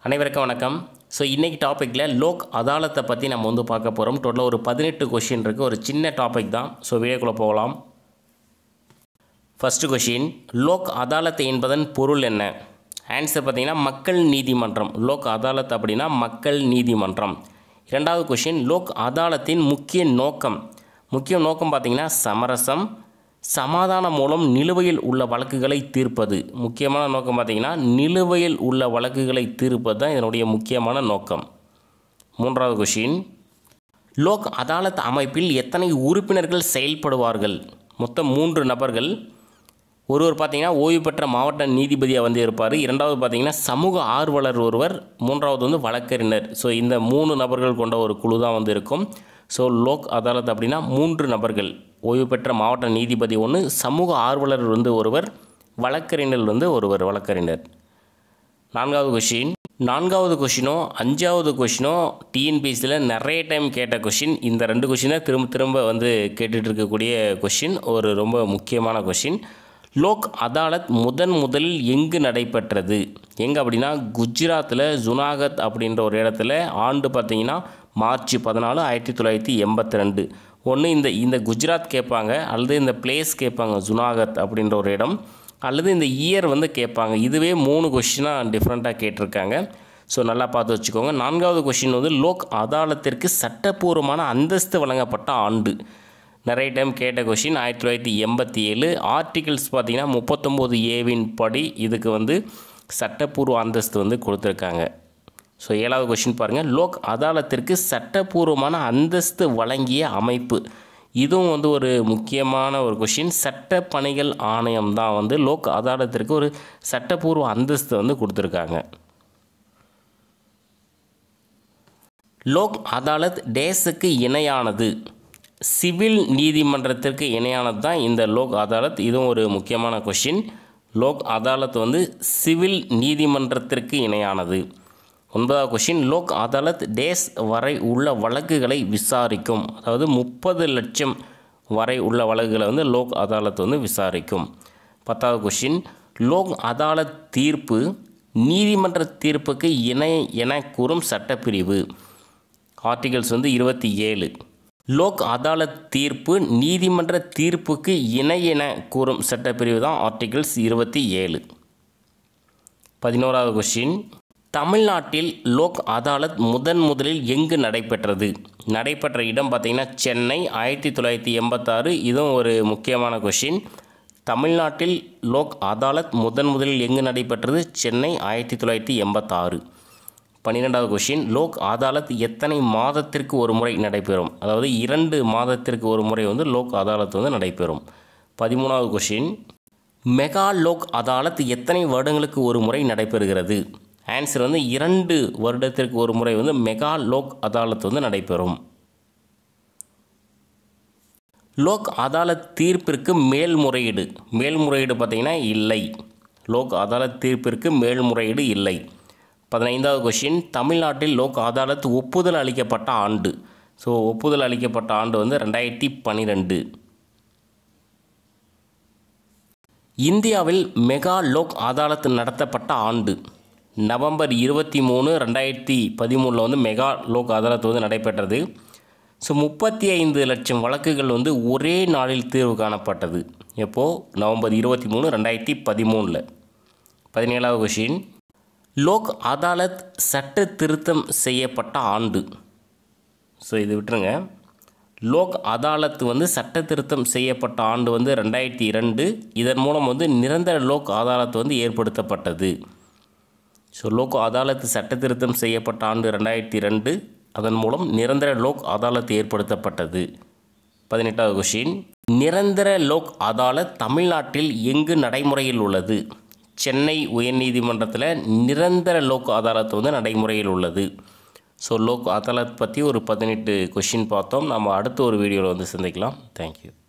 அனைவருக்கும் வணக்கம் ஸோ இன்றைக்கி டாப்பிக்கில் லோக் அதாலத்தை பற்றி நம்ம வந்து பார்க்க போகிறோம் டோட்டலாக ஒரு பதினெட்டு கொஷின் இருக்குது ஒரு சின்ன டாபிக் தான் ஸோ வீடியோக்குள்ளே போகலாம் ஃபஸ்ட்டு கொஷின் லோக் அதாலத் என்பதன் பொருள் என்ன ஆன்சர் பார்த்தீங்கன்னா மக்கள் நீதிமன்றம் லோக் அதாலத் அப்படின்னா மக்கள் நீதிமன்றம் இரண்டாவது கொஷின் லோக் அதாலத்தின் முக்கிய நோக்கம் முக்கிய நோக்கம் பார்த்தீங்கன்னா சமரசம் சமாதானம் மூலம் நிலுவையில் உள்ள வழக்குகளை தீர்ப்பது முக்கியமான நோக்கம் பார்த்தீங்கன்னா நிலுவையில் உள்ள வழக்குகளை தீர்ப்பது தான் இதனுடைய முக்கியமான நோக்கம் மூன்றாவது கொஷின் லோக் அதாலத் அமைப்பில் எத்தனை உறுப்பினர்கள் செயல்படுவார்கள் மொத்தம் மூன்று நபர்கள் ஒருவர் பார்த்தீங்கன்னா ஓய்வு பெற்ற மாவட்ட நீதிபதியாக வந்து இருப்பார் இரண்டாவது பார்த்தீங்கன்னா சமூக ஆர்வலர் ஒருவர் மூன்றாவது வந்து வழக்கறிஞர் ஸோ இந்த மூணு நபர்கள் கொண்ட ஒரு குழு தான் வந்து இருக்கும் ஸோ லோக் அதாலத் அப்படின்னா மூன்று நபர்கள் ஓய்வு பெற்ற மாவட்ட நீதிபதி ஒன்று சமூக ஆர்வலர் வந்து ஒருவர் வழக்கறிஞர் வந்து ஒருவர் வழக்கறிஞர் நான்காவது கொஷின் நான்காவது கொஷினோ அஞ்சாவது கொஷினோ டிஎன்பிஎஸ்சியில் நிறைய டைம் கேட்ட கொஷின் இந்த ரெண்டு கொஷினை திரும்ப திரும்ப வந்து கேட்டுட்டு இருக்கக்கூடிய கொஷின் ஒரு ரொம்ப முக்கியமான கொஷின் லோக் அதாலத் முதன் முதலில் எங்கு நடைபெற்றது எங்கே அப்படின்னா குஜராத்தில் ஜுனாகத் அப்படின்ற ஒரு இடத்துல ஆண்டு பார்த்தீங்கன்னா மார்ச் பதினாலு ஆயிரத்தி தொள்ளாயிரத்தி எண்பத்தி ரெண்டு ஒன்று இந்த இந்த குஜராத் கேட்பாங்க அல்லது இந்த பிளேஸ் கேட்பாங்க ஜுனாகத் அப்படின்ற ஒரு இடம் அல்லது இந்த இயர் வந்து கேட்பாங்க இதுவே மூணு கொஷினாக டிஃப்ரெண்ட்டாக கேட்டிருக்காங்க ஸோ நல்லா பார்த்து வச்சுக்கோங்க நான்காவது கொஷின் வந்து லோக் அதாலத்திற்கு சட்டப்பூர்வமான அந்தஸ்து வழங்கப்பட்ட ஆண்டு நிறைய டைம் கேட்ட கொஷின் ஆயிரத்தி தொள்ளாயிரத்தி எண்பத்தி ஏழு ஆர்டிகிள்ஸ் பார்த்தீங்கன்னா முப்பத்தொம்போது ஏவின் படி இதுக்கு வந்து சட்டப்பூர்வ அந்தஸ்து வந்து கொடுத்துருக்காங்க ஸோ ஏழாவது கொஷின் பாருங்கள் லோக் அதாலத்திற்கு சட்டப்பூர்வமான அந்தஸ்து வழங்கிய அமைப்பு இதுவும் வந்து ஒரு முக்கியமான ஒரு கொஷின் சட்ட பணிகள் ஆணையம் தான் வந்து லோக் அதாலத்திற்கு ஒரு சட்டப்பூர்வ அந்தஸ்து வந்து கொடுத்துருக்காங்க லோக் அதாலத் டேஸுக்கு இணையானது சிவில் நீதிமன்றத்திற்கு இணையானது தான் இந்த லோக் அதாலத் இதுவும் ஒரு முக்கியமான கொஷின் லோக் அதாலத் வந்து சிவில் நீதிமன்றத்திற்கு இணையானது ஒன்பதாவது கொஷின் லோக் அதாலத் டேஸ் வரை உள்ள வழக்குகளை விசாரிக்கும் அதாவது முப்பது லட்சம் வரை உள்ள வழக்குகளை வந்து லோக் அதாலத் வந்து விசாரிக்கும் பத்தாவது கொஷின் லோக் அதாலத் தீர்ப்பு நீதிமன்ற தீர்ப்புக்கு இணை என கூறும் சட்டப்பிரிவு ஆர்டிகல்ஸ் வந்து இருபத்தி ஏழு லோக் அதாலத் தீர்ப்பு நீதிமன்ற தீர்ப்புக்கு இணை என கூறும் சட்டப்பிரிவு தான் ஆர்டிகல்ஸ் இருபத்தி ஏழு பதினோராவது கொஷின் தமிழ்நாட்டில் லோக் அதாலத் முதன் முதலில் எங்கு நடைபெற்றது நடைபெற்ற இடம் பார்த்திங்கன்னா சென்னை ஆயிரத்தி தொள்ளாயிரத்தி எண்பத்தாறு இதுவும் ஒரு முக்கியமான கொஷின் தமிழ்நாட்டில் லோக் அதாலத் முதன் முதலில் எங்கு நடைபெற்றது சென்னை ஆயிரத்தி தொள்ளாயிரத்தி எண்பத்தாறு பன்னிரெண்டாவது கொஷின் லோக் அதாலத் எத்தனை மாதத்திற்கு ஒரு முறை நடைபெறும் அதாவது இரண்டு மாதத்திற்கு ஒரு முறை வந்து லோக் அதாலத் வந்து நடைபெறும் பதிமூணாவது கொஷின் மெகா லோக் அதாலத் எத்தனை வருடங்களுக்கு ஒரு முறை நடைபெறுகிறது ஆன்சர் வந்து இரண்டு வருடத்திற்கு ஒரு முறை வந்து மெகா லோக் அதாலத் வந்து நடைபெறும் லோக் அதாலத் தீர்ப்பிற்கு மேல்முறையீடு மேல்முறையீடு பார்த்திங்கன்னா இல்லை லோக் அதாலத் தீர்ப்பிற்கு மேல்முறையீடு இல்லை பதினைந்தாவது கொஷின் தமிழ்நாட்டில் லோக் அதாலத் ஒப்புதல் அளிக்கப்பட்ட ஆண்டு ஸோ ஒப்புதல் அளிக்கப்பட்ட ஆண்டு வந்து ரெண்டாயிரத்தி பன்னிரெண்டு இந்தியாவில் மெகா லோக் அதாலத் நடத்தப்பட்ட ஆண்டு நவம்பர் இருபத்தி மூணு ரெண்டாயிரத்தி பதிமூணில் வந்து மெகா லோக் அதாலத் வந்து நடைபெற்றது ஸோ முப்பத்தி ஐந்து லட்சம் வழக்குகள் வந்து ஒரே நாளில் தீர்வு காணப்பட்டது எப்போது நவம்பர் இருபத்தி மூணு ரெண்டாயிரத்தி பதிமூணில் பதினேழாவது கொஷின் லோக் அதாலத் சட்ட திருத்தம் செய்யப்பட்ட ஆண்டு ஸோ இது விட்டுருங்க லோக் அதாலத் வந்து சட்ட திருத்தம் செய்யப்பட்ட ஆண்டு வந்து ரெண்டாயிரத்தி இரண்டு இதன் மூலம் வந்து நிரந்தர லோக் அதாலத் வந்து ஏற்படுத்தப்பட்டது ஸோ லோக் அதாலத் சட்ட திருத்தம் செய்யப்பட்ட ஆண்டு ரெண்டாயிரத்தி ரெண்டு அதன் மூலம் நிரந்தர லோக் அதாலத் ஏற்படுத்தப்பட்டது பதினெட்டாவது கொஷின் நிரந்தர லோக் அதாலத் தமிழ்நாட்டில் எங்கு நடைமுறையில் உள்ளது சென்னை உயர்நீதிமன்றத்தில் நிரந்தர லோக் அதாலத் வந்து நடைமுறையில் உள்ளது ஸோ லோக் அதாலத் பற்றி ஒரு பதினெட்டு கொஷின் பார்த்தோம் நம்ம அடுத்த ஒரு வீடியோவில் வந்து சந்திக்கலாம் தேங்க்யூ